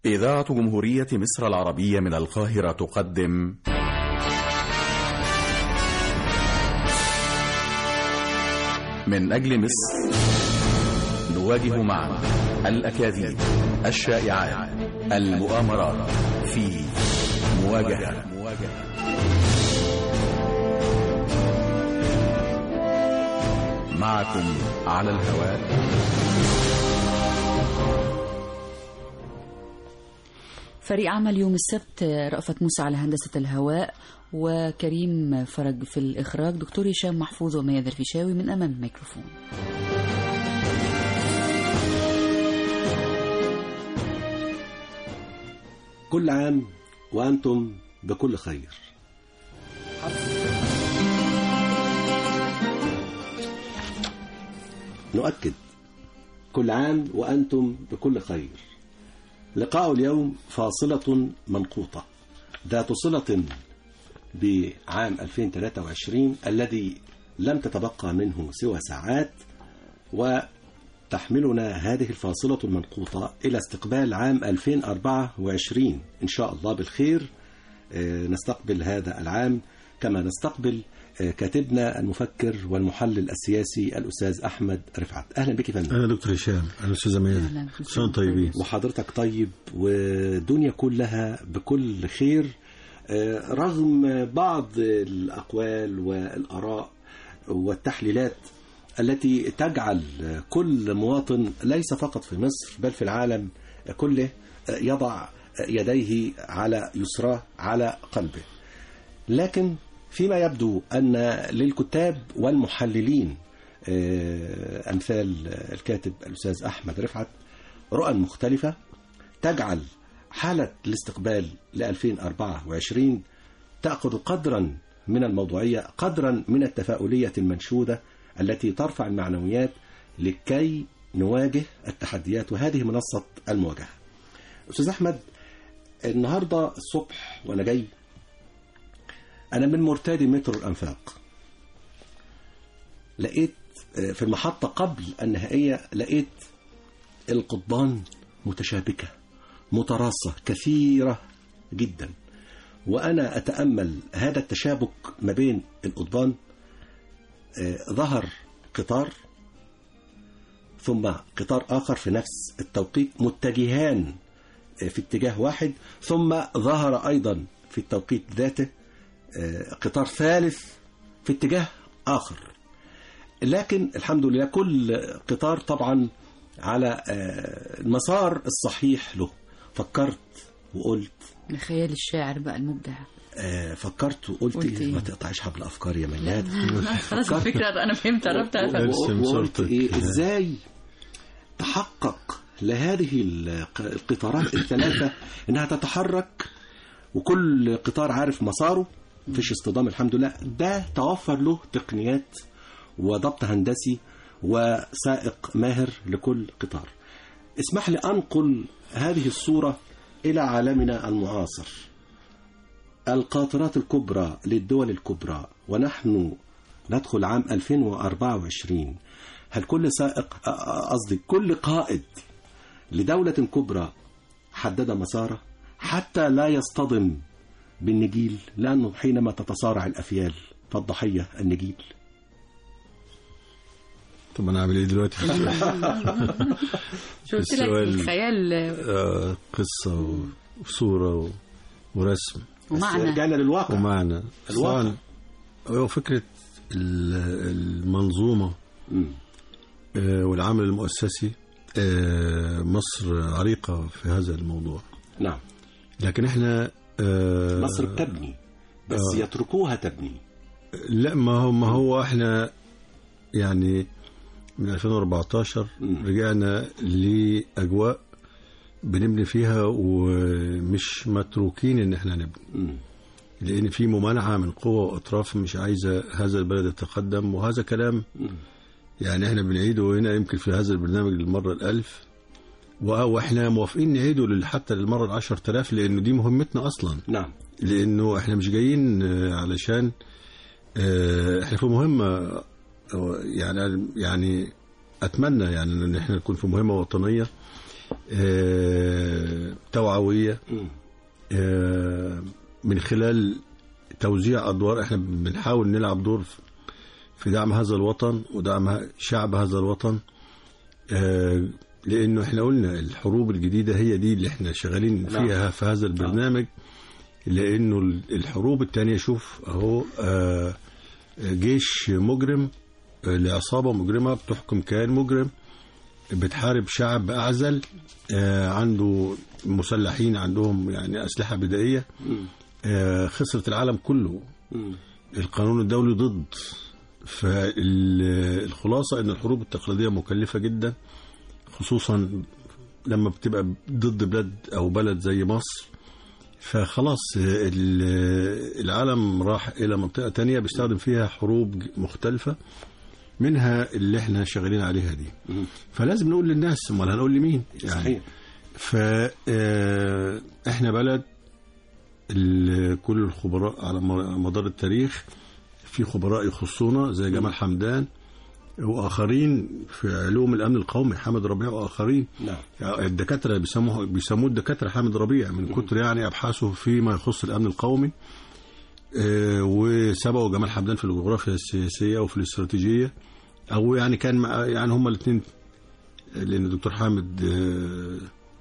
إذاعة جمهورية مصر العربية من القاهرة تقدم من أجل مصر نواجه معا الأكاذيب الشائعات المؤامرات في مواجهة معكم على الهواء فريق عمل يوم السبت رأفت موسى على هندسة الهواء وكريم فرج في الإخراج دكتور هشام محفوظ وميادة الفيشاوي من أمام الميكروفون كل عام وأنتم بكل خير نؤكد كل عام وأنتم بكل خير لقاء اليوم فاصلة منقوطة ذات صلة بعام 2023 الذي لم تتبقى منه سوى ساعات وتحملنا هذه الفاصلة المنقوطة إلى استقبال عام 2024 إن شاء الله بالخير نستقبل هذا العام كما نستقبل كاتبنا المفكر والمحلل السياسي الأستاذ أحمد رفعت أهلا بك فندم أهلا دكتور هشام أهلا أستاذة ميادة سنة طيبين وحضرتك طيب والدنيا كلها بكل خير رغم بعض الأقوال والآراء والتحليلات التي تجعل كل مواطن ليس فقط في مصر بل في العالم كله يضع يديه على يسراه على قلبه لكن فيما يبدو أن للكتاب والمحللين أمثال الكاتب الأستاذ أحمد رفعت رؤى مختلفة تجعل حالة الاستقبال ل 2024 تأخذ قدرا من الموضوعية قدرا من التفاؤلية المنشودة التي ترفع المعنويات لكي نواجه التحديات وهذه منصة المواجهة أستاذ أحمد النهاردة الصبح وأنا جاي أنا من مرتادي مترو الأنفاق لقيت في المحطة قبل النهائية لقيت القضبان متشابكة متراصة كثيرة جدا وأنا أتأمل هذا التشابك ما بين القضبان ظهر قطار ثم قطار آخر في نفس التوقيت متجهان في اتجاه واحد ثم ظهر أيضا في التوقيت ذاته قطار ثالث في اتجاه آخر لكن الحمد لله كل قطار طبعا على المسار الصحيح له فكرت وقلت لخيال الشاعر بقى المبدع فكرت وقلت قلت إيه؟ إيه؟ ما تقطعيش حبل افكار يا مياد خلاص الفكرة أنا فهمت عرفت أفهم ارسم وقلت صورتك. إيه ازاي تحقق لهذه الق- القطارات الثلاثة انها تتحرك وكل قطار عارف مساره مفيش اصطدام الحمد لله ده توفر له تقنيات وضبط هندسي وسائق ماهر لكل قطار اسمح لي انقل هذه الصورة الى عالمنا المعاصر القاطرات الكبرى للدول الكبرى ونحن ندخل عام 2024 هل كل سائق أ- أ- قصدي كل قائد لدولة كبرى حدد مساره حتى لا يصطدم بالنجيل لأنه حينما تتصارع الأفيال فالضحية النجيل طب أنا أعمل إيه دلوقتي شو قلت لك السؤال- الخيال آه، قصة و- وصورة و- ورسم بس ومعنى رجعنا للواقع ومعنى الواقع. طبعاً هو فكرة ال- المنظومة مم. آه، والعمل المؤسسي آه، مصر عريقة في هذا الموضوع نعم لكن احنا آه، مصر بتبني بس آه. يتركوها تبني لا ما هو ما هو احنا يعني من 2014 مم. رجعنا لأجواء بنبني فيها ومش متروكين ان احنا نبني مم. لان في ممانعه من قوى واطراف مش عايزه هذا البلد يتقدم وهذا كلام مم. يعني احنا بنعيده هنا يمكن في هذا البرنامج للمره الألف و- واحنا موافقين نعيده لل- حتى للمره العشر تلاف لانه دي مهمتنا اصلا نعم لانه احنا مش جايين آه، علشان آه، احنا في مهمه آه، يعني يعني اتمنى يعني ان احنا نكون في مهمه وطنيه آه، توعويه مم. آه، من خلال توزيع ادوار احنا بنحاول نلعب دور في دعم هذا الوطن ودعم ه- شعب هذا الوطن آه، لانه احنا قلنا الحروب الجديده هي دي اللي احنا شغالين نعم. فيها في هذا البرنامج لانه ال- الحروب الثانيه شوف اهو آه، جيش مجرم آه، لعصابه مجرمه بتحكم كيان مجرم بتحارب شعب اعزل آه، عنده مسلحين عندهم يعني اسلحه بدائيه مم. آه، خسرت العالم كله مم. القانون الدولي ضد فالخلاصة ان الحروب التقليدية مكلفة جدا خصوصا لما بتبقى ضد بلاد او بلد زي مصر فخلاص آه، ال- العالم راح الى منطقة تانية بيستخدم فيها حروب مختلفة منها اللي احنا شغالين عليها دي مم. فلازم نقول للناس امال هنقول لمين صحيح فاحنا بلد ال- كل الخبراء على م- مدار التاريخ في خبراء يخصونا زي جمال حمدان واخرين في علوم الامن القومي حامد ربيع واخرين نعم يعني الدكاتره بيسموه بيسموه الدكاتره حامد ربيع من كتر يعني ابحاثه فيما يخص الامن القومي آه، وسبقوا جمال حمدان في الجغرافيا السياسيه وفي الاستراتيجيه او يعني كان مع- يعني هما الاثنين لان الدكتور حامد آه،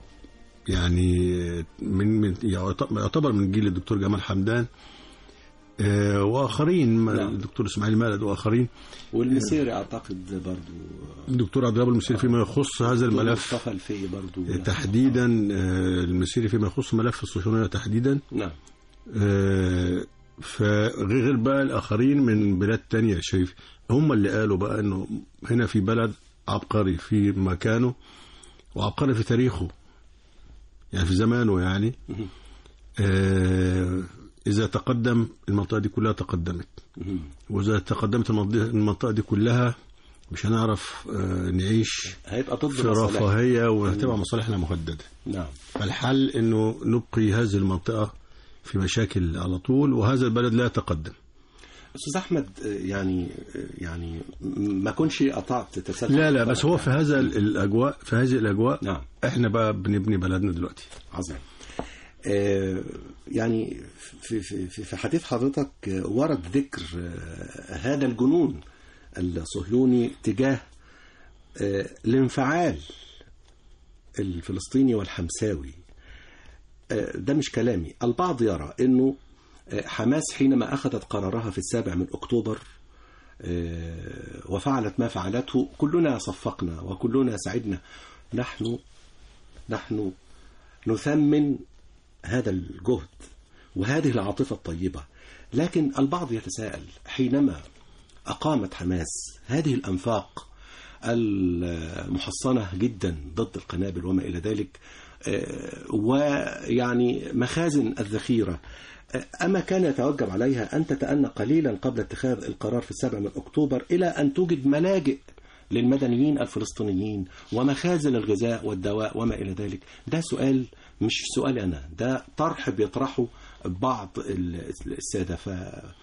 يعني من من يعتبر من جيل الدكتور جمال حمدان آه، واخرين نعم. الدكتور اسماعيل مالد واخرين والمسيري اعتقد برضو الدكتور عبد الوهاب المسيري فيما يخص هذا الملف مصطفى الفي برضو تحديدا آه، المسيري فيما يخص ملف الصهيونيه تحديدا نعم آه، فغير بقى الاخرين من بلاد تانية شايف هم اللي قالوا بقى انه هنا في بلد عبقري في مكانه وعبقري في تاريخه يعني في زمانه يعني مهم. آه، اذا تقدم المنطقه دي كلها تقدمت مهم. واذا تقدمت المنطقه المنطقة دي كلها مش هنعرف آه، نعيش هيبقى ضد في مصالح. رفاهيه وهتبقى مصالحنا مهدده نعم فالحل انه نبقي هذه المنطقه في مشاكل على طول وهذا البلد لا يتقدم استاذ احمد آه، يعني آه، يعني م- ما كنش قطعت تسلسل لا لا بس هو في هذا ال- الاجواء في هذه الاجواء نعم احنا بقى بنبني بلدنا دلوقتي عظيم آه، يعني في في في في حديث حضرتك آه، ورد ذكر آه، هذا الجنون الصهيوني تجاه آه، الانفعال الفلسطيني والحمساوي آه، ده مش كلامي البعض يرى انه آه، حماس حينما اخذت قرارها في السابع من اكتوبر آه، وفعلت ما فعلته كلنا صفقنا وكلنا سعدنا نحن نحن نثمن هذا الجهد وهذه العاطفة الطيبة لكن البعض يتساءل حينما أقامت حماس هذه الأنفاق المحصنة جدا ضد القنابل وما إلى ذلك آه، ويعني مخازن الذخيرة آه، أما كان يتوجب عليها أن تتأنى قليلا قبل اتخاذ القرار في السابع من أكتوبر إلى أن توجد ملاجئ للمدنيين الفلسطينيين ومخازن الغذاء والدواء وما إلى ذلك ده سؤال مش سؤالي أنا ده طرح بيطرحه بعض ال- السادة ف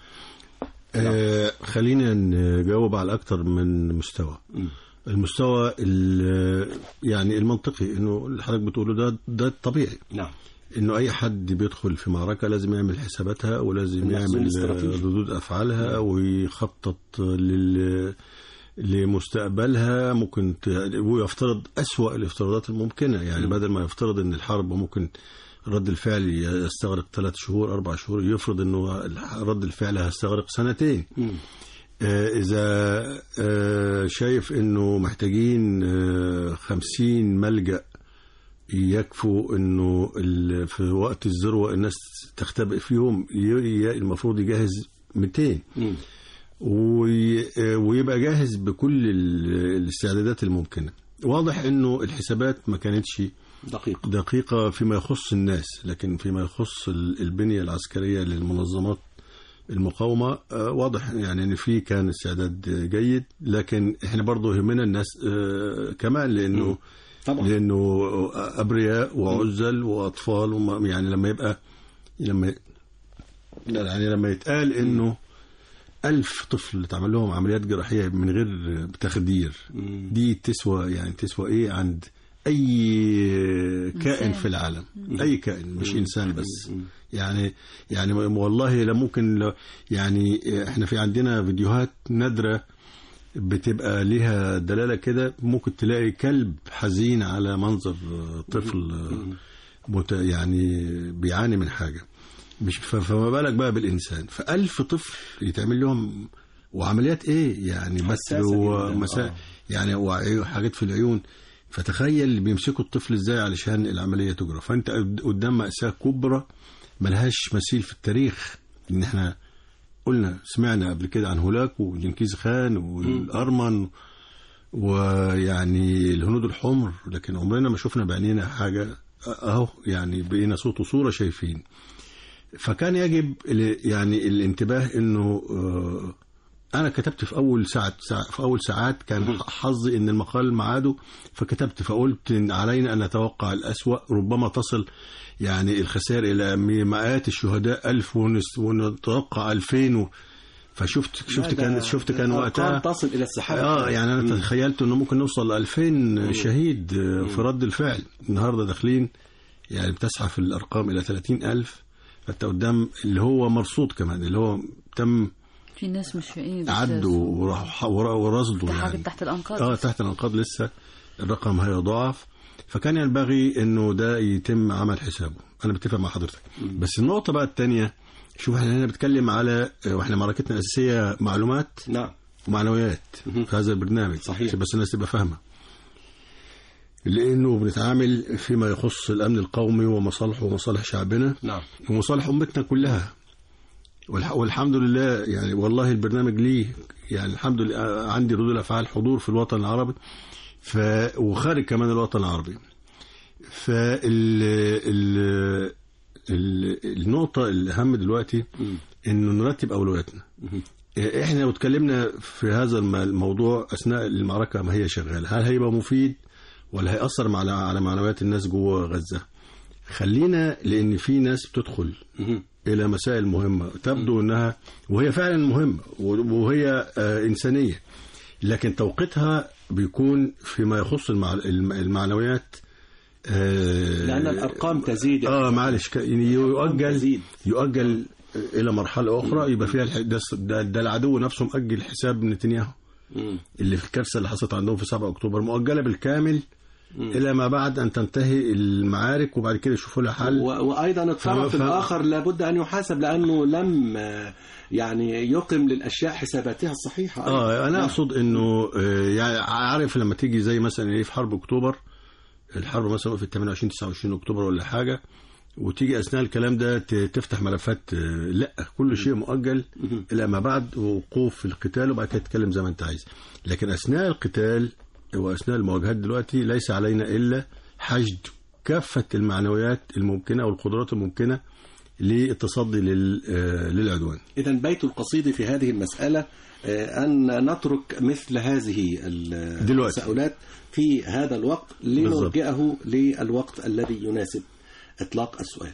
آه خلينا نجاوب على اكتر من مستوى مم. المستوى ال- يعني المنطقي انه اللي حضرتك بتقوله ده ده الطبيعي نعم انه اي حد بيدخل في معركه لازم يعمل حساباتها ولازم المخزون يعمل الاستراتيجي. ردود افعالها ويخطط لل لمستقبلها ممكن ت... ويفترض أسوأ الافتراضات الممكنة يعني بدل ما يفترض ان الحرب ممكن رد الفعل يستغرق ثلاث شهور أربع شهور يفرض انه رد الفعل هيستغرق سنتين مم. آه، إذا آه، شايف إنه محتاجين آه، خمسين ملجأ يكفوا إنه ال- في وقت الذروة الناس تختبئ فيهم ي- ي- المفروض يجهز 200 مم. وي- آه، ويبقى جاهز بكل ال- الاستعدادات الممكنة واضح إنه الحسابات ما كانتش دقيق دقيقة فيما يخص الناس لكن فيما يخص ال- البنية العسكرية للمنظمات المقاومة آه، واضح يعني ان في كان استعداد جيد لكن احنا برضه يهمنا الناس آه، كمان لانه طبعا لانه ابرياء وعزل واطفال وما- يعني لما يبقى لما يعني لما يتقال انه ألف طفل اتعمل لهم عمليات جراحية من غير تخدير مم. دي تسوى يعني تسوى ايه عند اي كائن إنسان. في العالم اي كائن مش انسان بس يعني يعني والله لا ممكن لو- يعني احنا في عندنا فيديوهات نادره بتبقى ليها دلاله كده ممكن تلاقي كلب حزين على منظر طفل مت يعني بيعاني من حاجه مش ف- فما بالك بقى بالانسان فألف طفل يتعمل لهم وعمليات ايه يعني بس حساسة جداً، ومسا آه. يعني وعي- حاجات في العيون فتخيل بيمسكوا الطفل ازاي علشان العمليه تجرى فانت قد- قدام ماساه كبرى ملهاش مثيل في التاريخ ان احنا قلنا سمعنا قبل كده عن هولاك وجنكيز خان والارمن ويعني الهنود الحمر لكن عمرنا ما شفنا بعينينا حاجه اهو يعني بقينا صوت وصوره شايفين فكان يجب ال- يعني الانتباه انه آه، انا كتبت في اول ساعه ساعة- في اول ساعات كان حظي ان المقال ميعاده فكتبت فقلت إن علينا ان نتوقع الاسوا ربما تصل يعني الخسائر الى مئات الشهداء ألف ونس- ونتوقع 2000 و... فشفت شفت كان شفت كان الأرقام وقتها تصل الى السحاب اه يعني انا تخيلت انه ممكن نوصل ل 2000 شهيد آه، في رد الفعل النهارده داخلين يعني بتسعى الارقام الى 30000 فانت قدام اللي هو مرصود كمان اللي هو تم في ناس مش ايه عدوا وراح- ورا- ورصدوا حاجة يعني تحت الانقاض اه تحت الانقاض لسه الرقم هيضاعف فكان ينبغي انه ده يتم عمل حسابه انا بتفق مع حضرتك بس النقطه بقى الثانيه شوف احنا هنا بنتكلم على واحنا معركتنا الاساسيه معلومات نعم ومعنويات مهم. في هذا البرنامج صحيح. عشان بس الناس تبقى فاهمه لانه بنتعامل فيما يخص الامن القومي ومصالحه ومصالح شعبنا نعم ومصالح امتنا كلها والح- والحمد لله يعني والله البرنامج ليه يعني الحمد لله عندي ردود افعال حضور في الوطن العربي ف وخارج كمان الوطن العربي فال ال... ال... النقطة الأهم دلوقتي إنه نرتب أولوياتنا. إحنا لو اتكلمنا في هذا الم- الموضوع أثناء المعركة ما هي شغالة، هل هيبقى مفيد ولا هيأثر على على معنويات الناس جوه غزة؟ خلينا لأن في ناس بتدخل مهم. الى مسائل مهمه تبدو انها وهي فعلا مهمه وهي آه، انسانيه لكن توقيتها بيكون فيما يخص المع... الم- المعنويات آه، لان الارقام تزيد اه معلش ك- يعني يؤجل تزيد. يؤجل الى مرحله اخرى يبقى فيها الح... ده, ده, ده العدو نفسه مؤجل حساب نتنياهو مم. اللي في الكارثه اللي حصلت عندهم في 7 اكتوبر مؤجله بالكامل الى ما بعد ان تنتهي المعارك وبعد كده يشوفوا لها حل و- وايضا الطرف ف- ف- الاخر لابد ان يحاسب لانه لم آه، يعني يقم للاشياء حساباتها الصحيحه اه انا اقصد انه آه، يعني عارف لما تيجي زي مثلا ايه في حرب اكتوبر الحرب مثلا في 28 29 اكتوبر ولا حاجه وتيجي اثناء الكلام ده ت- تفتح ملفات آه، لا كل شيء مؤجل الى ما بعد وقوف القتال وبعد كده تتكلم زي ما انت عايز لكن اثناء القتال واثناء المواجهات دلوقتي ليس علينا الا حشد كافه المعنويات الممكنه والقدرات الممكنه للتصدي لل- آه، للعدوان إذا بيت القصيد في هذه المسألة آه، أن نترك مثل هذه ال- دلوقتي. التساؤلات في هذا الوقت لنرجئه للوقت الذي يناسب إطلاق السؤال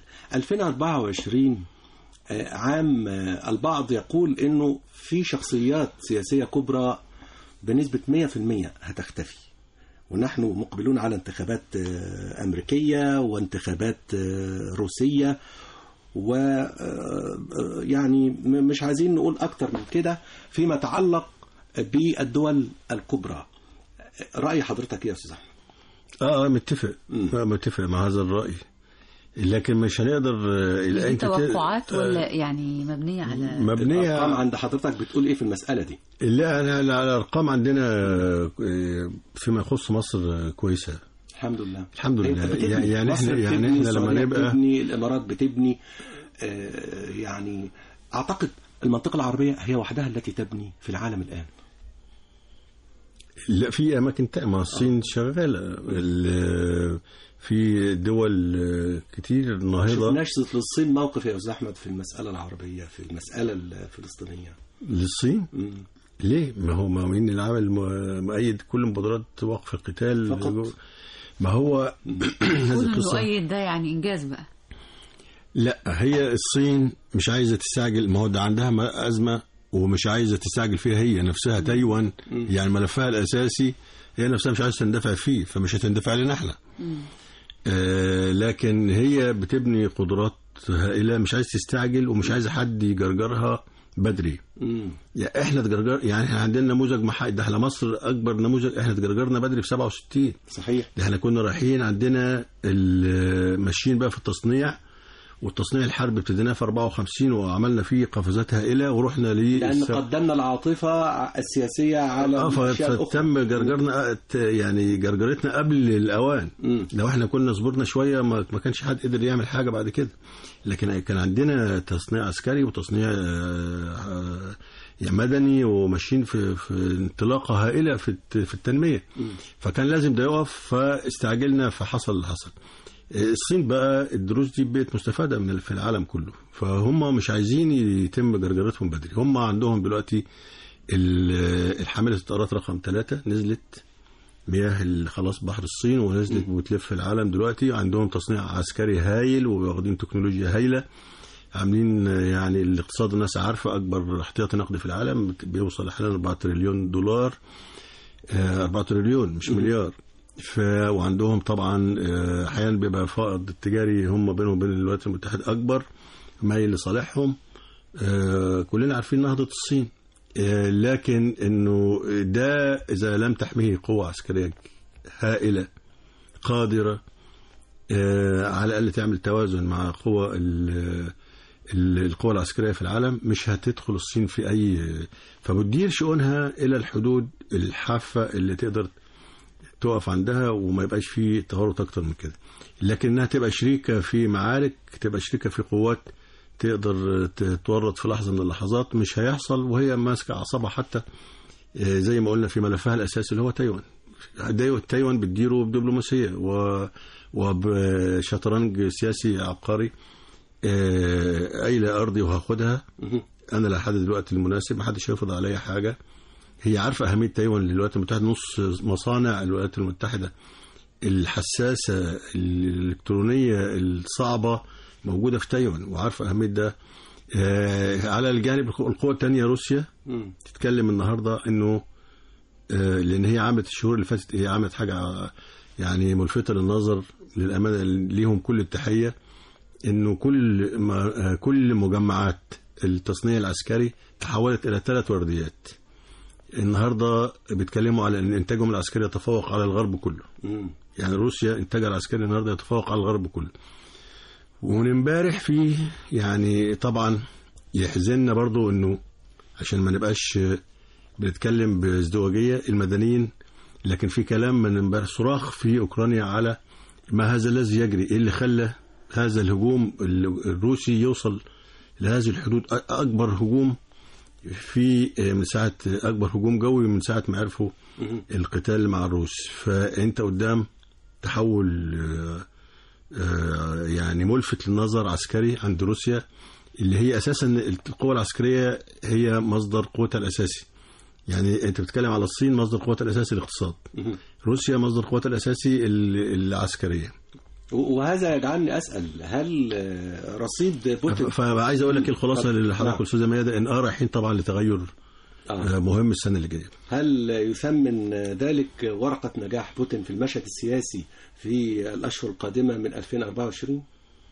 2024 آه، عام آه، البعض يقول أنه في شخصيات سياسية كبرى بنسبة 100% هتختفي ونحن مقبلون على انتخابات آه، أمريكية وانتخابات آه، روسية و آه، يعني م- مش عايزين نقول أكتر من كده فيما يتعلق بالدول الكبرى رأي حضرتك إيه يا أستاذ أحمد اه آه، متفق آه متفق مع هذا الرأي لكن مش هنقدر آه، دي أنت ت- توقعات آه، ولا يعني مبنية على الأرقام مبنية عند حضرتك بتقول إيه في المسألة دي لا أنا لا، الأرقام عندنا آه، فيما يخص مصر آه، كويسة الحمد لله الحمد لله. أنت بتبني. يعني- يعني مصر إحنا- يعني بتبني، إحنا لما السعودية نبقى- بتبني الإمارات بتبني آه، يعني أعتقد المنطقة العربية هي وحدها التي تبني في العالم الآن لا في أماكن تانية ما الصين شغالة ال- في دول آه، كتير ناهضة شفناش للصين موقف يا أستاذ أحمد في المسألة العربية في المسألة الفلسطينية للصين مم. ليه؟ ما هو ما مين اللي عمل م- مؤيد كل مبادرات وقف القتال فقط. ما هو هذه كون القصة المؤيد ده يعني إنجاز بقى لا هي الصين مش عايزه تستعجل ما هو ده عندها م- ازمه ومش عايزه تستعجل فيها هي نفسها تايوان يعني ملفها الاساسي هي نفسها مش عايزه تندفع فيه فمش هتندفع لنا احنا آه لكن هي بتبني قدرات هائله مش عايز تستعجل ومش عايزه حد يجرجرها بدري مم. يعني احنا تجرجر يعني احنا عندنا نموذج محايد ده احنا مصر اكبر نموذج احنا تجرجرنا بدري في 67 صحيح ده احنا كنا رايحين عندنا ال- ماشيين بقى في التصنيع والتصنيع الحرب ابتديناه في 54 وعملنا فيه قفزات هائله ورحنا ل لأن قدمنا العاطفة السياسية على اه ف- الأشياء الأخرى فتم جرجرنا ت- يعني جرجرتنا قبل الاوان مم. لو احنا كنا صبرنا شويه ما, ما كانش حد قدر يعمل حاجه بعد كده لكن كان عندنا تصنيع عسكري وتصنيع آه، آه، يعني مدني وماشيين في في انطلاقه هائله في الت- في التنميه فكان لازم ده يقف فاستعجلنا فحصل اللي حصل الصين بقى الدروس دي بقت مستفاده من في العالم كله فهم مش عايزين يتم جرجرتهم بدري هم عندهم دلوقتي ال- الحامله الطائرات رقم ثلاثة نزلت مياه ال- خلاص بحر الصين ونزلت وتلف العالم دلوقتي عندهم تصنيع عسكري هايل وواخدين تكنولوجيا هايله عاملين آه، يعني الاقتصاد الناس عارفه اكبر احتياطي نقدي في العالم بت- بيوصل احيانا 4 تريليون دولار آه، 4 تريليون مش مليار ف وعندهم طبعا آه، احيانا بيبقى فائض التجاري هم بينهم وبين الولايات المتحده اكبر مايل لصالحهم آه، كلنا عارفين نهضه الصين آه، لكن انه ده اذا لم تحميه قوه عسكريه هائله قادره آه، على الاقل تعمل توازن مع قوى ال- ال- القوى العسكريه في العالم مش هتدخل الصين في اي فبتدير شؤونها الى الحدود الحافه اللي تقدر تقف عندها وما يبقاش فيه تورط اكتر من كده لكنها تبقى شريكه في معارك تبقى شريكه في قوات تقدر تتورط في لحظه من اللحظات مش هيحصل وهي ماسكه اعصابها حتى آه، زي ما قلنا في ملفها الاساسي اللي هو تايوان دايو- تايوان بتديره بدبلوماسيه و وبشطرنج سياسي عبقري آه، قايله ارضي وهاخدها مهم. انا لحد دلوقتي المناسب ما حدش هيفرض عليا حاجه هي عارفه اهميه تايوان للولايات المتحده نص مصانع الولايات المتحده الحساسه الالكترونيه الصعبه موجوده في تايوان وعارفه اهميه ده آه، على الجانب القوه الثانيه روسيا مم. تتكلم النهارده انه آه، لان هي عملت الشهور اللي فاتت هي عملت حاجه يعني ملفته للنظر للامانه ليهم كل التحيه انه كل ما آه، كل مجمعات التصنيع العسكري تحولت الى ثلاث ورديات النهارده بيتكلموا على ان انتاجهم العسكري يتفوق على الغرب كله مم. يعني روسيا انتاجها العسكري النهارده يتفوق على الغرب كله ومن امبارح في يعني طبعا يحزننا برضو انه عشان ما نبقاش بنتكلم بازدواجيه المدنيين لكن في كلام من امبارح صراخ في اوكرانيا على ما هذا الذي يجري ايه اللي خلى هذا الهجوم الروسي يوصل لهذه الحدود أ- اكبر هجوم في من ساعه اكبر هجوم جوي من ساعه ما عرفوا مهم. القتال مع الروس فانت قدام تحول آه، آه، يعني ملفت للنظر عسكري عند روسيا اللي هي اساسا القوه العسكريه هي مصدر قوتها الاساسي يعني انت بتتكلم على الصين مصدر قوتها الاساسي الاقتصاد مهم. روسيا مصدر قوتها الاساسي ال- العسكريه وهذا يجعلني اسال هل آه، رصيد بوتين فعايز اقول لك إيه الخلاصه اللي نعم. حضرتك الاستاذه ميادة ان اه رايحين طبعا لتغير آه. آه، مهم السنه اللي جايه هل يثمن ذلك ورقة نجاح بوتين في المشهد السياسي في الأشهر القادمة من 2024؟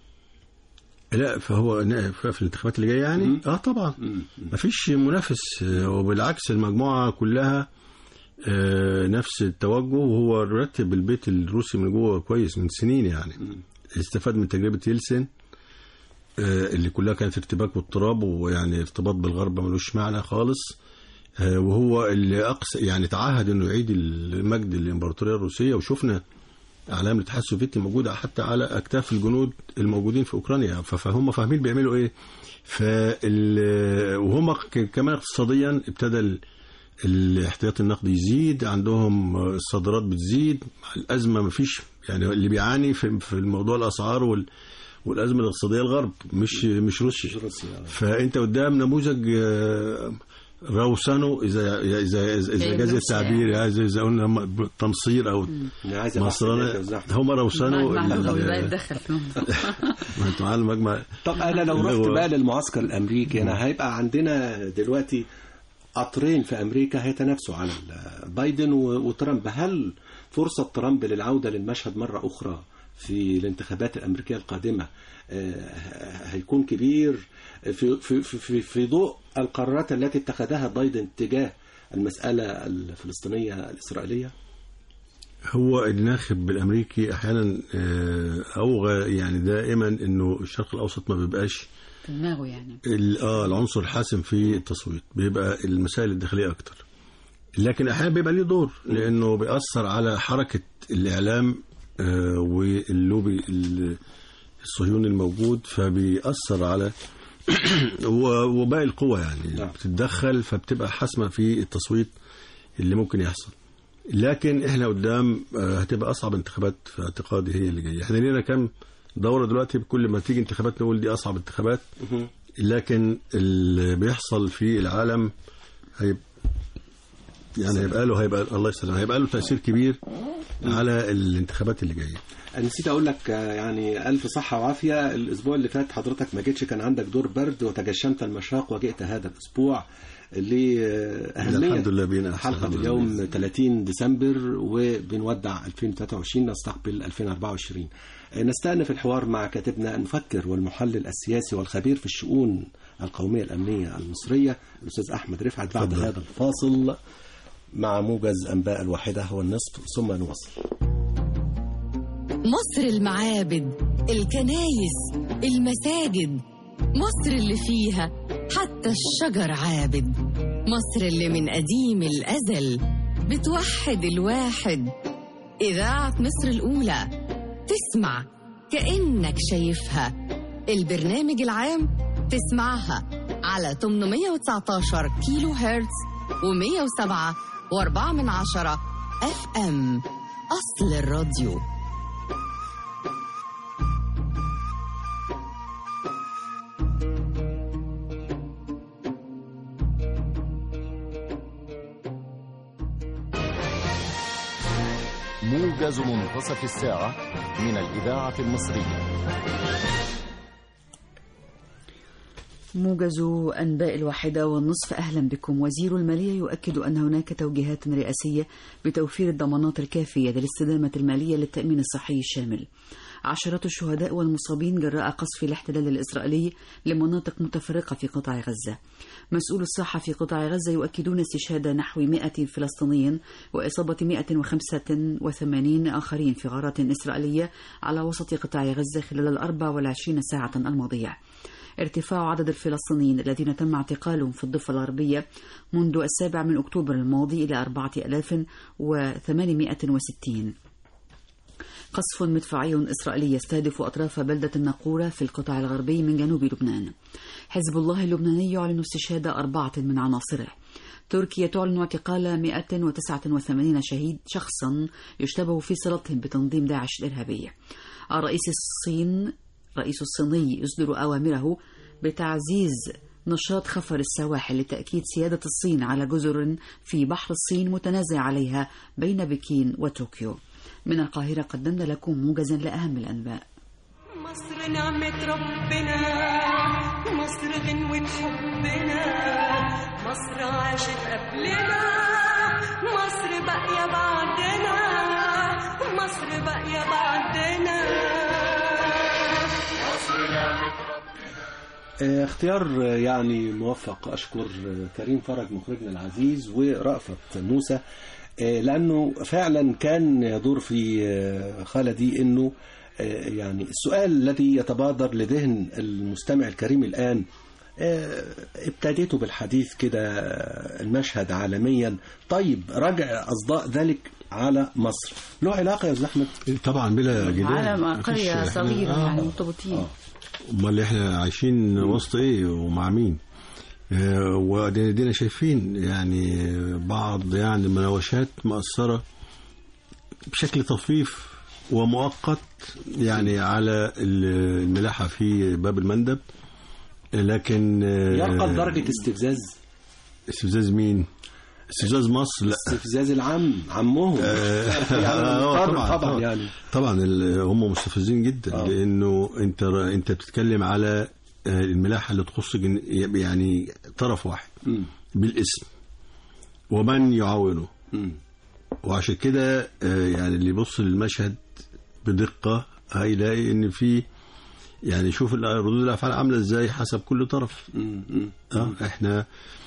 لا فهو ن- في الانتخابات اللي جايه يعني مم. اه طبعا مم. مفيش منافس آه، وبالعكس المجموعه كلها آه، نفس التوجه وهو رتب البيت الروسي من جوه كويس من سنين يعني مم. استفاد من تجربه يلسن آه، اللي كلها كانت ارتباك واضطراب ويعني ارتباط بالغرب ملوش معنى خالص آه، وهو اللي أقص يعني تعهد انه يعيد المجد للامبراطوريه الروسيه وشفنا اعلام الاتحاد السوفيتي موجوده حتى على اكتاف الجنود الموجودين في اوكرانيا ف- فهم فاهمين بيعملوا ايه فال وهم ك- كمان اقتصاديا ابتدى ال- الاحتياطي النقدي يزيد عندهم الصادرات بتزيد مع الازمه ما فيش يعني اللي بيعاني في في الموضوع الاسعار وال والازمه الاقتصاديه الغرب مش مش روسيا روسيا فانت قدام نموذج آه، روسنه اذا اذا اذا هي جاز روسيا التعبير يعني اذا إذا قلنا م- تمصير او أنا عايز أبحث مصرنا هناك لو سمحت. هم روسنوا معلومة ال- بقى تدخل في الموضوع. ما انت معانا المجمع طب أنا لو اللي رحت هو- بقى للمعسكر الأمريكي أنا هيبقى عندنا دلوقتي قطرين في امريكا هيتنافسوا على ال- بايدن و- وترامب هل فرصه ترامب للعوده للمشهد مره اخرى في الانتخابات الامريكيه القادمه آه، هيكون كبير في في في في, في ضوء القرارات التي اتخذها بايدن تجاه المساله الفلسطينيه الاسرائيليه هو الناخب الامريكي احيانا آه، اوغى يعني دائما انه الشرق الاوسط ما بيبقاش في دماغه يعني ال- اه العنصر الحاسم في التصويت بيبقى المسائل الداخليه اكتر لكن احيانا بيبقى ليه دور لانه بيأثر على حركه الاعلام آه واللوبي ال- الصهيوني الموجود فبيأثر على و- وباقي القوى يعني نعم. بتتدخل فبتبقى حاسمه في التصويت اللي ممكن يحصل لكن احنا قدام آه، هتبقى اصعب انتخابات في اعتقادي هي اللي جايه احنا لينا كام دوره دلوقتي كل ما تيجي انتخابات نقول دي اصعب انتخابات لكن اللي بيحصل في العالم هيبقى يعني هيبقى له هيبقى الله يسلم هيبقى له تاثير كبير على الانتخابات اللي جايه أنا نسيت اقول لك آه، يعني الف صحه وعافيه الاسبوع اللي فات حضرتك ما جيتش كان عندك دور برد وتجشمت المشاق وجئت هذا الاسبوع لأهمية الحمد لله بينا أحسن، حلقة الحمد لله. اليوم 30 ديسمبر وبنودع 2023 نستقبل 2024 آه، نستأنف الحوار مع كاتبنا المفكر والمحلل السياسي والخبير في الشؤون القومية الأمنية المصرية الأستاذ أحمد رفعت بعد تفضل. هذا الفاصل مع موجز أنباء الواحدة والنصف ثم نواصل مصر المعابد الكنايس المساجد مصر اللي فيها حتى الشجر عابد مصر اللي من قديم الأزل بتوحد الواحد إذاعة مصر الأولى تسمع كأنك شايفها البرنامج العام تسمعها على 819 كيلو هرتز و107 و4 من عشرة اف ام أصل الراديو موجز منتصف الساعة من الإذاعة المصرية موجز أنباء الواحدة والنصف أهلا بكم وزير المالية يؤكد أن هناك توجيهات رئاسية بتوفير الضمانات الكافية للاستدامة المالية للتأمين الصحي الشامل عشرات الشهداء والمصابين جراء قصف الاحتلال الإسرائيلي لمناطق متفرقة في قطاع غزة مسؤول الصحة في قطاع غزة يؤكدون استشهاد نحو 100 فلسطيني وإصابة 185 آخرين في غارات إسرائيلية على وسط قطاع غزة خلال ال 24 ساعة الماضية ارتفاع عدد الفلسطينيين الذين تم اعتقالهم في الضفة الغربية منذ السابع من أكتوبر الماضي إلى 4860 قصف مدفعي إسرائيلي يستهدف أطراف بلدة الناقورة في القطاع الغربي من جنوب لبنان حزب الله اللبناني يعلن استشهاد أربعة من عناصره تركيا تعلن اعتقال 189 شهيد شخصا يشتبه في صلتهم بتنظيم داعش الإرهابي الرئيس الصين رئيس الصيني يصدر أوامره بتعزيز نشاط خفر السواحل لتأكيد سيادة الصين على جزر في بحر الصين متنازع عليها بين بكين وطوكيو من القاهرة قدمنا لكم موجزا لأهم الأنباء مصر نعمة ربنا مصر غنوة حبنا مصر عاشت قبلنا مصر باقية بعدنا مصر باقية بعدنا آه، اختيار آه، يعني موفق اشكر آه، كريم فرج مخرجنا العزيز ورأفت موسى آه، لانه فعلا كان يدور في آه، خالدي انه آه، يعني السؤال الذي يتبادر لذهن المستمع الكريم الان آه، ابتديتوا بالحديث كده آه، المشهد عالميا طيب رجع اصداء ذلك على مصر له علاقه يا استاذ احمد طبعا بلا جدال على مفيش- قرية إحنا- صغيرة آه. يعني مرتبطين امال احنا عايشين وسط ايه ومع مين آه، وادينا شايفين يعني بعض يعني المناوشات مأثرة بشكل طفيف ومؤقت يعني على ال- الملاحة في باب المندب لكن آه، يرقى لدرجه استفزاز استفزاز مين؟ استفزاز مصر لا استفزاز العم عمهم يعني آه، مضطر طبعا طبعا يعني طبعا ال- هم مستفزين جدا آه. لانه انت انت بتتكلم على آه، الملاحه اللي تخص جن- يعني طرف واحد مم. بالاسم ومن يعاونه مم. وعشان كده آه، يعني اللي يبص للمشهد بدقة هيلاقي ان في يعني شوف ال- ردود الافعال عامله ازاي حسب كل طرف مم. مم. اه احنا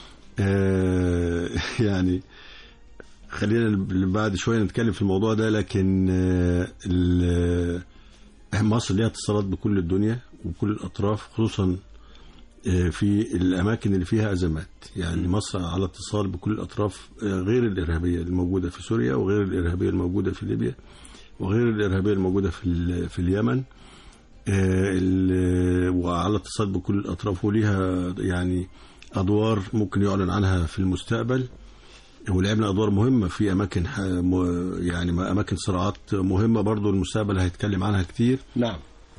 آه يعني خلينا ال- بعد شويه نتكلم في الموضوع ده لكن آه ال- مصر ليها اتصالات بكل الدنيا وكل الاطراف خصوصا آه، في الاماكن اللي فيها ازمات يعني مصر على اتصال بكل الاطراف آه، غير الارهابيه الموجوده في سوريا وغير الارهابيه الموجوده في ليبيا وغير الارهابيه الموجوده في ال- في اليمن آه، ال- وعلى اتصال بكل الاطراف وليها يعني ادوار ممكن يعلن عنها في المستقبل ولعبنا ادوار مهمه في اماكن ح- م- يعني اماكن صراعات مهمه برضو المستقبل هيتكلم عنها كتير نعم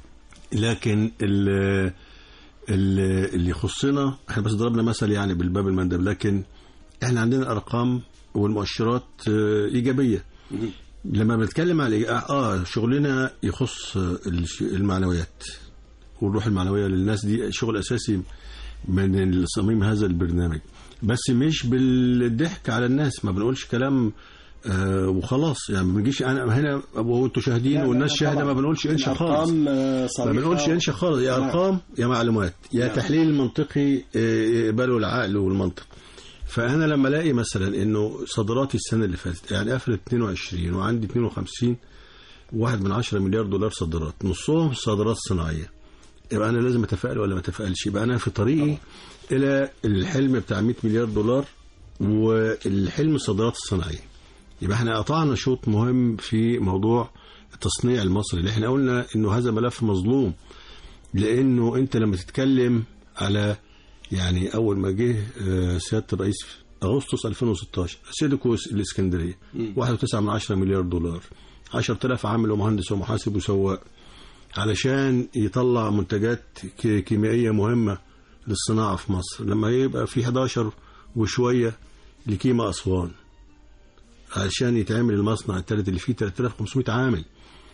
لكن ال- ال- اللي يخصنا احنا بس ضربنا مثل يعني بالباب المندب لكن احنا عندنا ارقام والمؤشرات آه، ايجابيه لما بنتكلم على اه شغلنا يخص الش- المعنويات والروح المعنويه للناس دي شغل اساسي من صميم هذا البرنامج بس مش بالضحك على الناس ما بنقولش كلام آه وخلاص يعني ما بنجيش انا هنا وانتوا شاهدين لا، والناس لا، شاهده طبعاً. ما بنقولش انشا خالص الأرقام آه، ما صريحة بنقولش انشا خالص يا نعم. ارقام يا معلومات يا نعم. تحليل منطقي آه، يقبله العقل والمنطق فانا لما الاقي مثلا انه صادراتي السنه اللي فاتت يعني قفلت 22 وعندي 52 واحد من عشرة مليار دولار صادرات نصهم صادرات صناعيه يبقى انا لازم اتفائل ولا ما اتفائلش يبقى انا في طريقي الى الحلم بتاع 100 مليار دولار والحلم الصادرات الصناعيه يبقى احنا قطعنا شوط مهم في موضوع التصنيع المصري اللي احنا قلنا انه هذا ملف مظلوم لانه انت لما تتكلم على يعني اول ما جه آه، سياده الرئيس في اغسطس 2016 سيدكو الاسكندريه 1.9 مليار دولار 10000 عامل ومهندس ومحاسب وسواق علشان يطلع منتجات ك- كيميائيه مهمه للصناعه في مصر لما يبقى في 11 وشويه لكيما اسوان علشان يتعمل المصنع الثالث اللي فيه 3500 عامل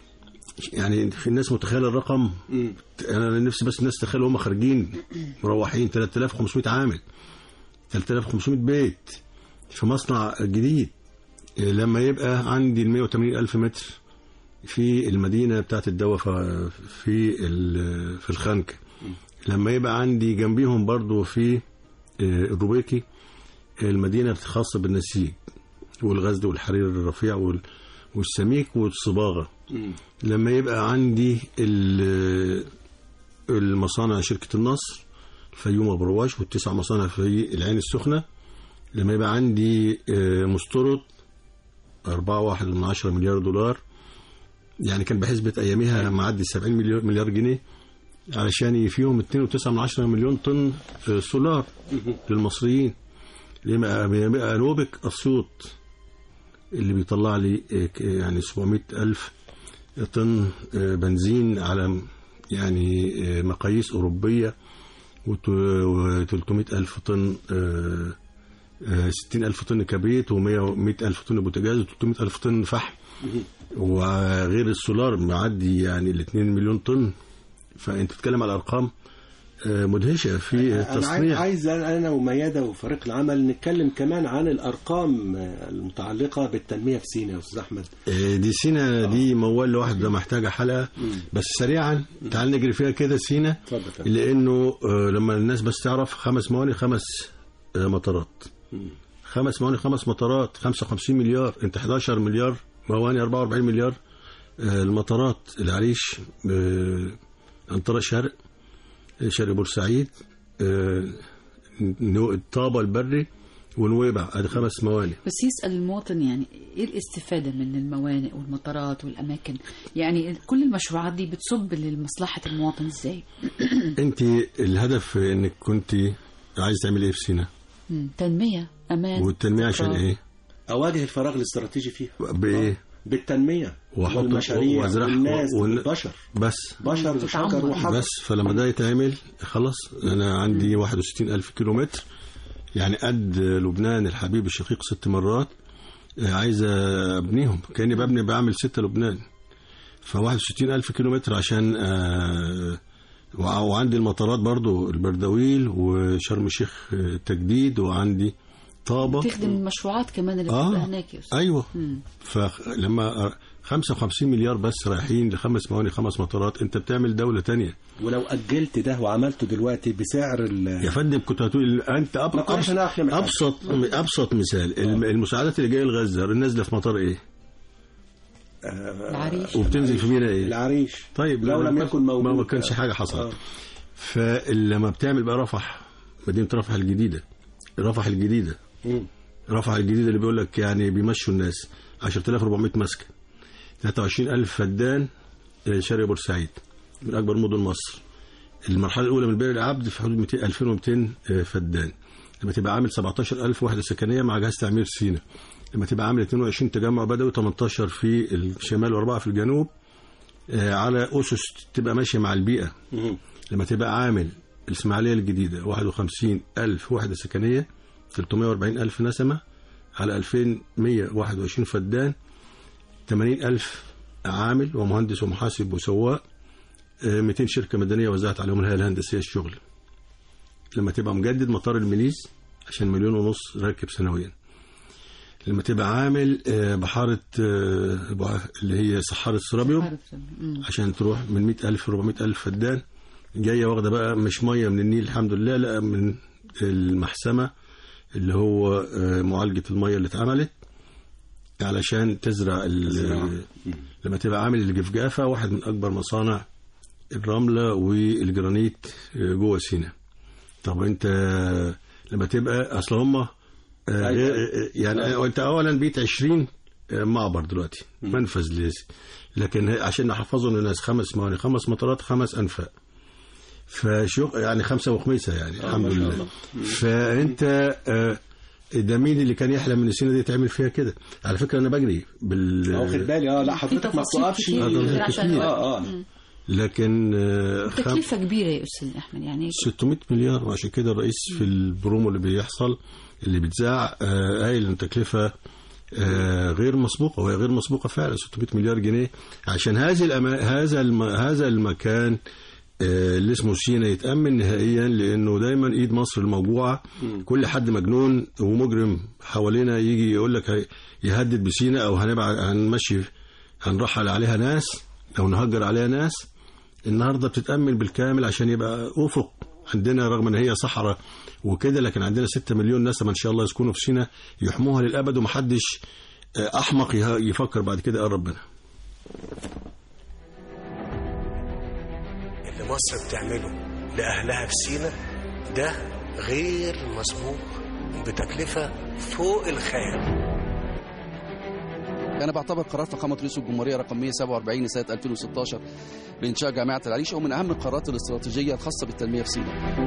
يعني في الناس متخيله الرقم انا نفسي بس الناس تخيل هم خارجين مروحين 3500 عامل 3500 بيت في مصنع جديد إيه، لما يبقى عندي ال 180 ألف متر في المدينة بتاعت الدواء ف- في ال- في الخنكة لما يبقى عندي جنبيهم برضو في آه، الروبيكي المدينة الخاصة بالنسيج والغزل والحرير الرفيع وال- والسميك والصباغة لما يبقى عندي ال- المصانع شركة النصر الفيوم وبرواش والتسع مصانع في العين السخنة لما يبقى عندي آه، مستورد أربعة واحد من عشرة مليار دولار يعني كان بحسبة أيامها معدي 70 مليار, مليار جنيه علشان فيهم 2.9 من عشرة مليون طن آه، سولار للمصريين لما يبقى نوبك أسيوط اللي بيطلع لي آه، ك- يعني 700 ألف طن آه، بنزين على يعني آه، مقاييس أوروبية و300 ألف طن آه، آه، 60 ألف طن كبريت و100 ألف طن بوتاجاز و300 ألف طن فحم وغير السولار معدي يعني ال 2 مليون طن فأنت بتتكلم على أرقام آه، مدهشة في انا عاي- التصنيع عايز انا وميادة وفريق العمل نتكلم كمان عن الارقام آه، المتعلقه بالتنميه في سيناء يا استاذ احمد آه، دي سينا دي موال لوحده محتاجة حلقة بس سريعا تعال نجري فيها كده سينا اتفضل يا فندم. لانه آه، لما الناس بس تعرف خمس موانئ خمس آه، مطارات خمس موانئ خمس مطارات 55 مليار انت 11 مليار موانئ 44 مليار آه، المطارات العريش آه، انطرق شرق آه، شرق بورسعيد آه، نو- الطابة البري ونويبع ادي خمس موانئ بس يسأل المواطن يعني ايه الاستفادة من الموانئ والمطارات والأماكن يعني كل المشروعات دي بتصب لمصلحة المواطن ازاي انت الهدف انك كنت عايز تعمل ايه في سينا مم. تنمية أمان والتنمية عشان استقرار. ايه اواجه الفراغ الاستراتيجي فيها بايه بالتنميه وأحط- والمشاريع وأزرع- والناس وال- والبشر بس بشر وشجر تتعمق. وحجر بس فلما ده يتعمل خلاص انا عندي 61 الف كيلو متر يعني قد لبنان الحبيب الشقيق ست مرات آه، عايز ابنيهم كاني ببني بعمل ستة لبنان ف 61 الف كيلو متر عشان آه، وع- وعندي المطارات برضو البردويل وشرم الشيخ آه، تجديد وعندي طابه تخدم المشروعات كمان اللي آه. بتبقى هناك يا أستاذ. ايوه مم. فلما 55 مليار بس رايحين لخمس موانئ خمس مطارات انت بتعمل دوله تانية ولو اجلت ده وعملته دلوقتي بسعر ال يا فندم كنت هتقول انت أب... ما كناش أبسط, هنعرف نعمل حاجة. ابسط ابسط مثال الم- المساعدات اللي جايه لغزه نازله في مطار ايه العريش وبتنزل في ميناء ايه العريش طيب لو لما لم كان- يكن موجود ما ما كانش حاجه حصلت فلما بتعمل بقى رفح مدينه رفح الجديده رفح الجديده مم. رفح الجديده اللي بيقول لك يعني بيمشوا الناس 10400 مسكن 23000 فدان آه، شرق بورسعيد من اكبر مدن مصر المرحله الاولى من بئر العبد في حدود 200 2200 آه، فدان لما تبقى عامل 17000 وحده سكنيه مع جهاز تعمير سينا لما تبقى عامل 22 تجمع بدوي 18 في الشمال واربعه في الجنوب آه، على اسس تبقى ماشيه مع البيئه مم. لما تبقى عامل الإسماعيلية الجديدة 51 ألف وحدة سكنية 340 ألف نسمة على 2121 فدان 80 ألف عامل ومهندس ومحاسب وسواق آه، 200 شركة مدنية وزعت عليهم الهيئة الهندسية الشغل لما تبقى مجدد مطار المليز عشان مليون ونص راكب سنويا لما تبقى عامل آه، بحارة آه، بح- اللي هي صحارة سرابيوم عارف. مم. عشان تروح من 100000 ل 400000 فدان جايه واخده بقى مش ميه من النيل الحمد لله لا من المحسمه اللي هو آه، معالجه الميه اللي اتعملت علشان تزرع ال- لما تبقى عامل الجفجافه واحد من اكبر مصانع الرمله والجرانيت آه، جوه سينا طب انت لما تبقى اصل هم آه، غير- آه، يعني آه، انت اولا بيت 20 آه، معبر دلوقتي منفذ ليزي لكن هي- عشان نحفظوا للناس خمس موانئ خمس مطارات خمس انفاق فشو يعني خمسه وخميسه يعني الحمد ما شاء لله الله. فانت آه، ده مين اللي كان يحلم ان السنه دي تعمل فيها كده على فكره انا بجري بال واخد بالي اه لا حضرتك ما تفاصيل بتقفش كتير هذا عشان كتير. اه اه لكن آه، خم- تكلفة كبيرة يا أستاذ أحمد يعني 600 مليار وعشان كده الرئيس في البرومو اللي بيحصل اللي بيتذاع آه، قايل ان تكلفه آه، غير مسبوقه وهي غير مسبوقه فعلا 600 مليار جنيه عشان هذه الأما... هذا الم... هذا المكان آه، اللي اسمه سينا يتامن نهائيا لانه دايما ايد مصر الموجوعه كل حد مجنون ومجرم حوالينا يجي يقول لك هي- يهدد بسينا او هنبعد هنمشي هنرحل عليها ناس او نهجر عليها ناس النهارده بتتامن بالكامل عشان يبقى افق عندنا رغم ان هي صحراء وكده لكن عندنا 6 مليون نسمه ان شاء الله يسكنوا في سينا يحموها للابد ومحدش آه، احمق يه- يفكر بعد كده يقرب منها اللي مصر بتعمله لأهلها في سينا ده غير مسبوق بتكلفة فوق الخيال أنا بعتبر قرار فخامة رئيس الجمهورية رقم 147 لسنة 2016 بإنشاء جامعة العريش هو من أهم القرارات الاستراتيجية الخاصة بالتنمية في سيناء.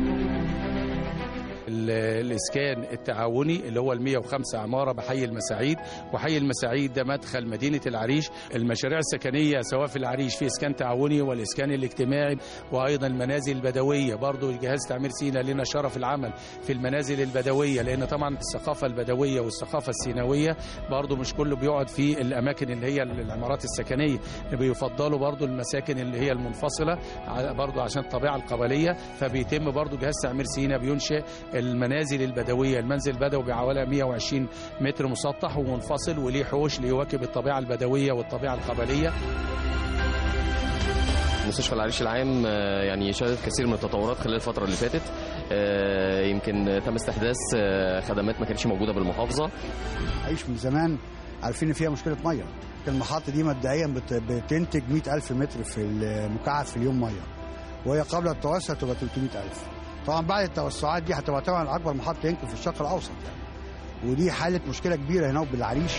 ال- الاسكان التعاوني اللي هو ال 105 عماره بحي المساعيد وحي المساعيد ده مدخل مدينه العريش المشاريع السكنيه سواء في العريش في اسكان تعاوني والاسكان الاجتماعي وايضا المنازل البدويه برضو جهاز تعمير سينا لنا شرف العمل في المنازل البدويه لان طبعا الثقافه البدويه والثقافه السيناويه برضو مش كله بيقعد في الاماكن اللي هي العمارات السكنيه بيفضلوا برضو المساكن اللي هي المنفصله ع- برضو عشان الطبيعه القبليه فبيتم برضو جهاز تعمير سينا بينشئ المنازل البدويه المنزل البدوي بحوالي 120 متر مسطح ومنفصل وليه حوش ليواكب الطبيعه البدويه والطبيعه القبليه مستشفى العريش العام آه، يعني شهدت كثير من التطورات خلال الفترة اللي فاتت آه، يمكن تم استحداث آه، خدمات ما كانتش موجودة بالمحافظة عايش من زمان عارفين ان فيها مشكله ميه المحطه دي مبدئيا بت- بتنتج 100000 متر في المكعب في اليوم ميه وهي قبل التوسع تبقى 300000 طبعا بعد التوسعات دي هتبقى طبعا اكبر محطه يمكن في الشرق الاوسط يعني ودي حاله مشكله كبيره هنا بالعريش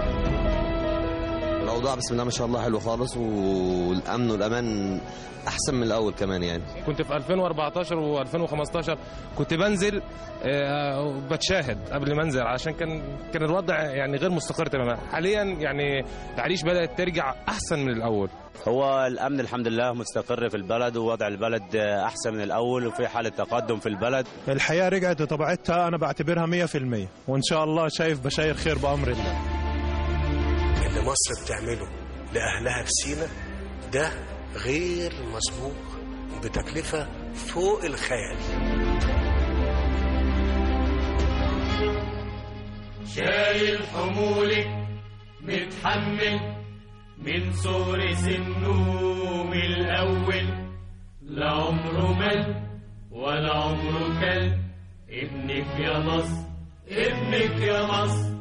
الاوضاع بسم الله ما شاء الله حلو خالص والامن والامان احسن من الاول كمان يعني كنت في 2014 و2015 كنت بنزل آه، بتشاهد قبل ما انزل عشان كان كان الوضع يعني غير مستقر تماما حاليا يعني العريش بدات ترجع احسن من الاول هو الامن الحمد لله مستقر في البلد ووضع البلد احسن من الاول وفي حاله تقدم في البلد الحياة رجعت لطبيعتها أنا بعتبرها 100% وإن شاء الله شايف بشاير خير بأمر الله اللي مصر بتعمله لأهلها في سينا ده غير مسبوق بتكلفة فوق الخيال شايل حمولك متحمل من صغر سنه من الأول لا عمره مل ولا عمره كل ابنك يا مصر ابنك يا مصر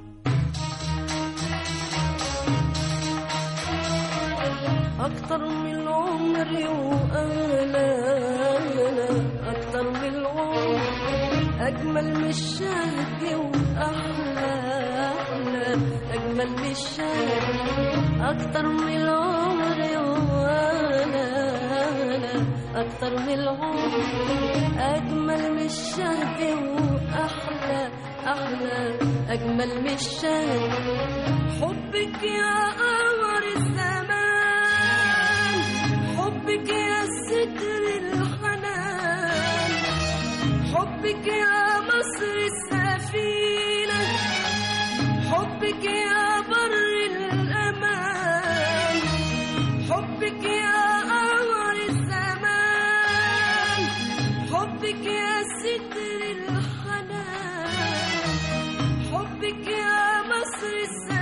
أكتر من العمر وأغلى أكتر من العمر أجمل من الشهد وأحلى أحلى أجمل من الشهد أكتر من العمر وأغلى أكتر من العمر أجمل من الشهد وأحلى أحلى أجمل من الشهد حبك يا قمر الزمان حبك يا ستر الحنان حبك يا مصر السفينة حبك يا بر الأمان حبك يا قمر الزمان حبك يا ستر الحنان حبك يا مصر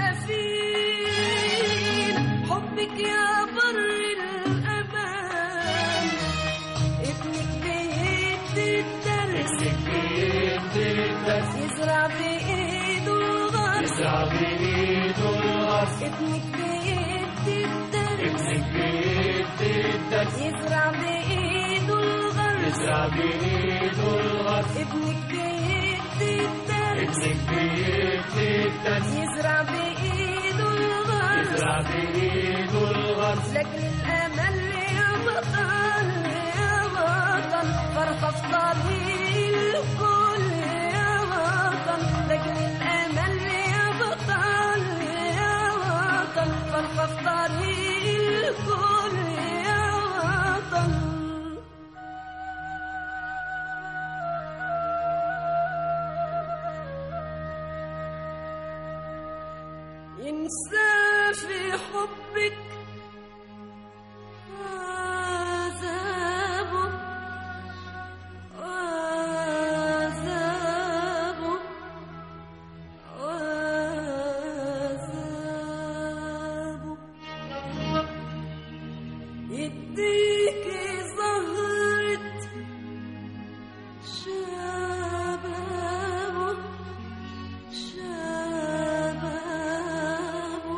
السفينة حبك يا بر الأمان ابنك بيدي الدرس يزرع بإيده الغرس يزرع بإيده الغرس ابنك بيدي الدرس ابنك بيدي الدرس يزرع بإيده الغرس يزرع بإيده الغرس ابنك بيدي الدرس ابنك بيدي الدرس يزرع بإيده الغرس يزرع بإيده الغرس لأجل الأمل يا بطل يا بطل فرحة في طريق الكل يا بطل لأجل الأمل يا بطل يا بطل فرحة في طريق الكل يا بطل ينسى في حبك عذابه عذابه عذابه يديكي زهرة شبابه شبابه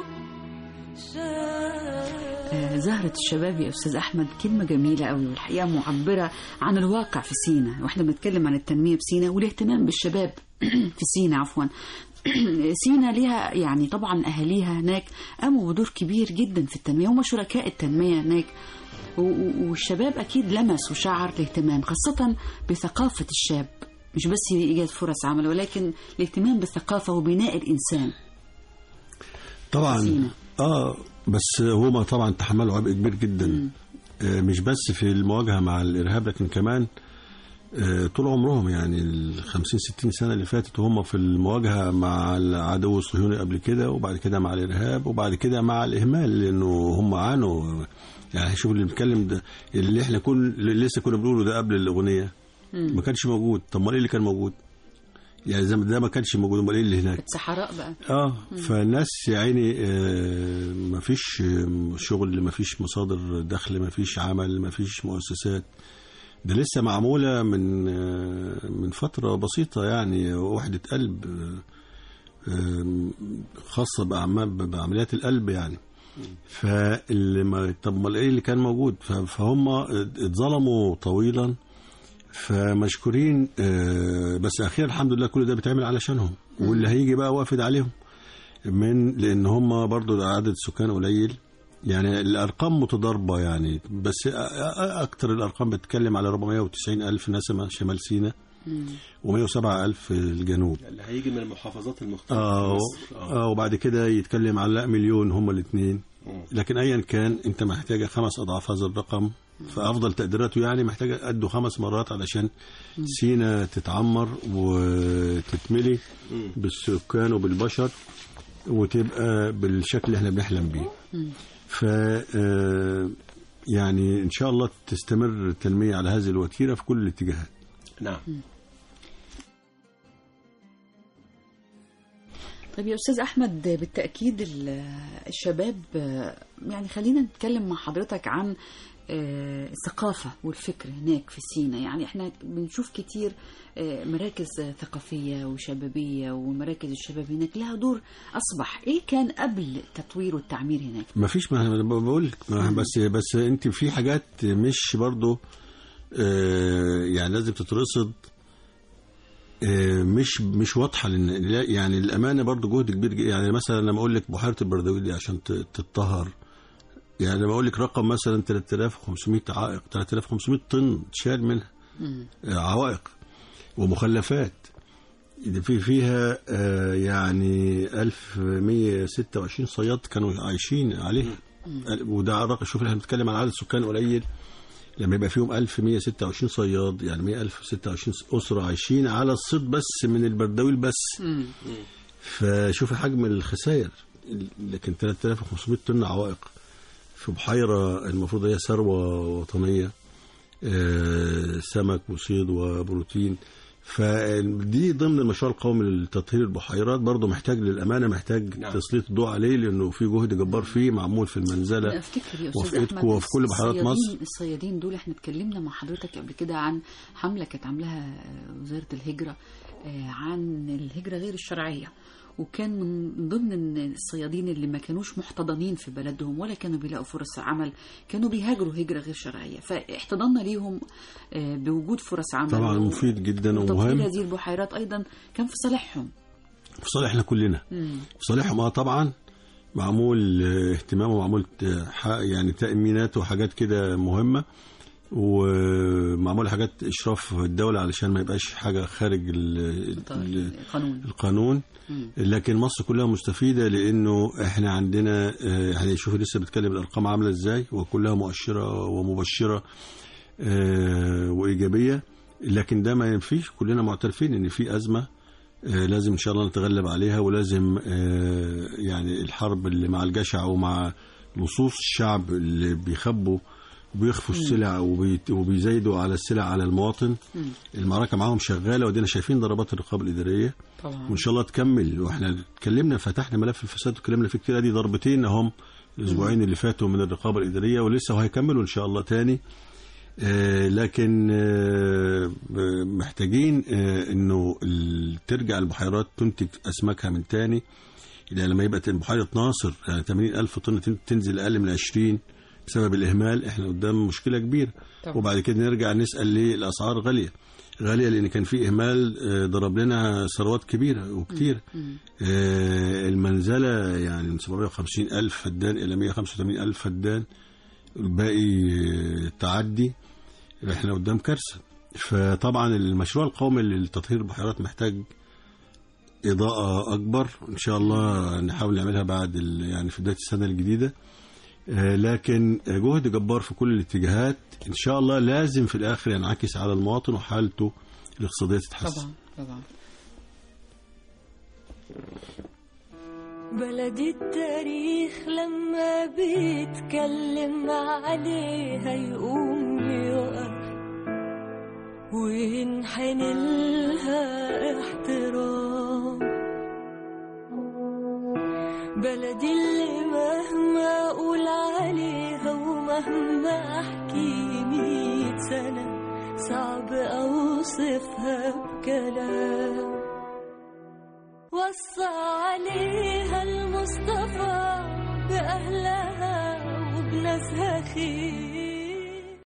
آه، زهرة الشباب يا أستاذ أحمد كلمة جميلة قوي والحقيقة معبرة عن الواقع في سينا وإحنا بنتكلم عن التنمية في سينا والاهتمام بالشباب في سينا عفوا سينا ليها يعني طبعا أهاليها هناك قاموا بدور كبير جدا في التنمية هم شركاء التنمية هناك و- و- والشباب أكيد لمس وشعر الاهتمام خاصة بثقافة الشاب مش بس إيجاد فرص عمل ولكن الاهتمام بالثقافة وبناء الإنسان طبعا سينا. اه بس هما طبعا تحملوا عبء كبير جدا آه مش بس في المواجهه مع الارهاب لكن كمان آه طول عمرهم يعني ال 50 60 سنه اللي فاتت وهم في المواجهه مع العدو الصهيوني قبل كده وبعد كده مع الارهاب وبعد كده مع الاهمال لانه هم عانوا يعني شوف اللي بنتكلم ده اللي احنا كل اللي لسه كنا بنقوله ده قبل الاغنيه ما كانش موجود طب ما ايه اللي كان موجود؟ يعني زي ما ده ما كانش موجود امال ايه اللي هناك؟ صحراء بقى اه فالناس يا عيني آه، ما فيش آه، شغل ما فيش مصادر دخل ما فيش عمل ما فيش مؤسسات ده لسه معمولة من آه، من فترة بسيطة يعني وحدة قلب آه، آه، خاصة بأعمال بعمليات القلب يعني فاللي ما طب امال ايه اللي كان موجود ف- فهم اتظلموا طويلا فمشكورين آه، بس اخيرا الحمد لله كل ده بيتعمل علشانهم واللي هيجي بقى وافد عليهم من لان هم برضو عدد السكان قليل يعني الارقام متضاربه يعني بس أ- أ- اكتر الارقام بتتكلم على 490 الف نسمه شمال سيناء و107 الف في الجنوب اللي هيجي من المحافظات المختلفة آه, في مصر. آه وبعد كده يتكلم على لا مليون هم الاثنين لكن ايا كان انت محتاجه خمس اضعاف هذا الرقم فافضل تقديراته يعني محتاجه قده خمس مرات علشان سينا تتعمر وتتملي بالسكان وبالبشر وتبقى بالشكل اللي احنا بنحلم بيه ف آه، يعني ان شاء الله تستمر التنميه على هذه الوتيره في كل الاتجاهات نعم طيب يا استاذ احمد بالتاكيد ال- الشباب آه، يعني خلينا نتكلم مع حضرتك عن آه، الثقافه والفكر هناك في سينا يعني احنا بنشوف كتير آه، مراكز ثقافيه وشبابيه ومراكز الشباب هناك لها دور اصبح ايه كان قبل تطوير والتعمير هناك ما فيش ما أنا بقول لك ما بس بس انت في حاجات مش برضو آه، يعني لازم تترصد آه، مش مش واضحه لان لا- يعني الامانه برضو جهد كبير جدا. يعني مثلا لما اقول لك بحيره البردويل دي عشان ت- تتطهر يعني لما اقول لك رقم مثلا 3500 عائق 3500 طن تشال منها آه، عوائق ومخلفات ده في فيها آه، يعني 1126 صياد كانوا عايشين عليها وده رقم شوف احنا بنتكلم عن عدد سكان قليل لما يبقى فيهم 1126 صياد يعني 1026 أسرة عايشين على الصيد بس من البردويل بس فشوف حجم الخسائر لكن 3500 طن عوائق في بحيرة المفروض هي ثروة وطنية آه، سمك وصيد وبروتين فدي ضمن المشروع القومي لتطهير البحيرات برضه محتاج للأمانة محتاج نعم. تسليط الضوء عليه لأنه في جهد جبار فيه معمول في انا المنزلة افتكر يا وفي استاذ إيدكو احمد وفي كل بحيرات الصيادين- مصر الصيادين دول احنا اتكلمنا مع حضرتك قبل كده عن حمله كانت عاملاها آه، وزاره الهجره آه، عن الهجره غير الشرعيه وكان من ضمن إن الصيادين اللي ما كانوش محتضنين في بلدهم ولا كانوا بيلاقوا فرص عمل كانوا بيهاجروا هجرة غير شرعية فاحتضاننا ليهم آه، بوجود فرص عمل طبعا و- مفيد جدا وتطوير ومهم هذه البحيرات أيضا كان في صالحهم في صالحنا كلنا مم. في صالحهم اه طبعا معمول آه، اهتمام ومعمول آه، ح- يعني تأمينات وحاجات كده مهمة ومعمول حاجات إشراف الدولة علشان ما يبقاش حاجة خارج ال- ال- القانون القانون مم. لكن مصر كلها مستفيدة لأنه احنا عندنا آه، يعني شوف لسه بتكلم الأرقام عاملة ازاي وكلها مؤشرة ومبشرة آه، وإيجابية لكن ده ما ينفيش كلنا معترفين إن في أزمة آه، لازم إن شاء الله نتغلب عليها ولازم آه، يعني الحرب اللي مع الجشع ومع لصوص الشعب اللي بيخبوا وبيخفوا مم. السلع وبيت- وبيزايدوا على السلع على المواطن مم. المعركة معاهم شغالة ودينا شايفين ضربات الرقابة الإدارية طبعا وان شاء الله تكمل واحنا اتكلمنا فتحنا ملف الفساد واتكلمنا فيه كتير ادي ضربتين اهم الاسبوعين اللي فاتوا من الرقابه الاداريه ولسه وهيكملوا ان شاء الله تاني آه لكن آه ب- محتاجين آه انه ال- ترجع البحيرات تنتج اسماكها من تاني يعني لما يبقى بحيره ناصر يعني 80 الف طن تن- تنزل اقل من 20 بسبب الاهمال احنا قدام مشكله كبيره طبعا. وبعد كده نرجع نسال ليه الاسعار غاليه غاليه لان كان في اهمال آه، ضرب لنا ثروات كبيره وكتير مم. آه، المنزلة يعني من 750 ألف فدان إلى 185 ألف فدان الباقي آه، تعدي احنا قدام كارثة فطبعا المشروع القومي لتطهير البحيرات محتاج إضاءة أكبر إن شاء الله نحاول نعملها بعد ال- يعني في بداية السنة الجديدة آه، لكن جهد جبار في كل الاتجاهات إن شاء الله لازم في الآخر ينعكس على المواطن وحالته الاقتصادية تتحسن طبعا طبعا بلدي التاريخ لما بيتكلم عليها يقوم يقف وينحني لها احترام بلدي اللي مهما اقول عليها ومهما احكي مية سنة صعب اوصفها بكلام وصى عليها المصطفى بأهلها وبناسها خير